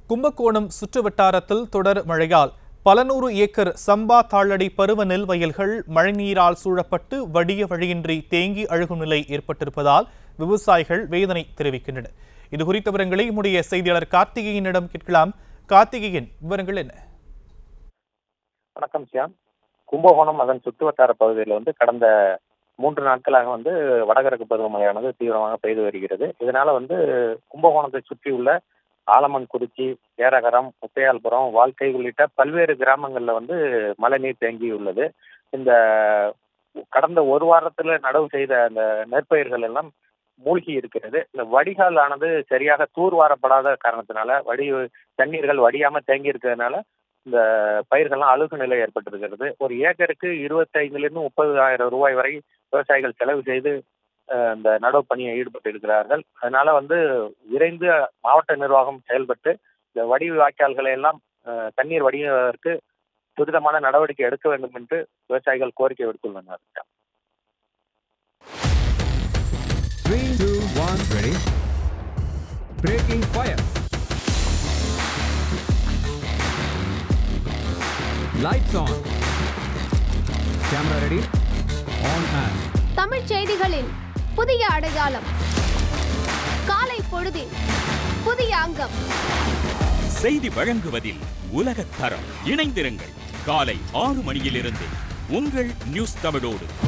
கும்பகோணம் சுற்றுவட்டாரத்தில் தொடர் மழையால் பல நூறு ஏக்கர் சம்பா தாளடி பருவ நெல் வயல்கள் மழைநீரால் சூழப்பட்டு வடிய வழியின்றி தேங்கி அழுகும் நிலை ஏற்பட்டிருப்பதால் விவசாயிகள் வேதனை தெரிவிக்கின்றனர் இது குறித்த விவரங்களை நம்முடைய செய்தியாளர் கார்த்திகேயனிடம் கேட்கலாம் கார்த்திகேயன் விவரங்கள் என்ன வணக்கம் சியாம் கும்பகோணம் அதன் சுற்றுவட்டார பகுதியில் வந்து கடந்த மூன்று நாட்களாக வந்து வடகிழக்கு பருவமழையானது தீவிரமாக பெய்து வருகிறது இதனால வந்து கும்பகோணத்தை சுற்றியுள்ள ஆலமன் குறிச்சி ஏரகரம் முத்தையால்புரம் வாழ்க்கை உள்ளிட்ட பல்வேறு கிராமங்கள்ல வந்து மழைநீர் தேங்கியுள்ளது இந்த கடந்த ஒரு வாரத்துல நடவு செய்த அந்த நெற்பயிர்கள் எல்லாம் மூழ்கி இருக்கிறது இந்த வடிகால் ஆனது சரியாக தூர்வாரப்படாத காரணத்தினால வடி தண்ணீர்கள் வடியாம தேங்கி இருக்கிறதுனால இந்த பயிர்கள்லாம் அழுகு நிலை ஏற்பட்டிருக்கிறது ஒரு ஏக்கருக்கு இருபத்தைந்துலேருந்து முப்பதாயிரம் ரூபாய் வரை விவசாயிகள் செலவு செய்து அஹ், இந்த நடவு பணியை ஈடுபட்டு இருக்கிறார்கள் அதனால வந்து விரைந்து மாவட்ட நிர்வாகம் செயல்பட்டு இந்த வடி வாய்க்கால்களை எல்லாம் அஹ், தண்ணீர் வடிவதற்கு துரிதமான நடவடிக்கை எடுக்க வேண்டும் என்று விவசாயிகள் கோரிக்கை விடுத்துள்ளனர் Three, two, one, ready. Breaking fire. Lights on. Camera ready. On and. தமிழ்ச் செய்திகளின் புதிய அடையாளம் காலை பொழுதின் புதிய அங்கம் செய்தி வழங்குவதில் உலகத் தரம் இணைந்திருங்கள் காலை ஆறு மணியிலிருந்து உங்கள் நியூஸ் தமிழோடு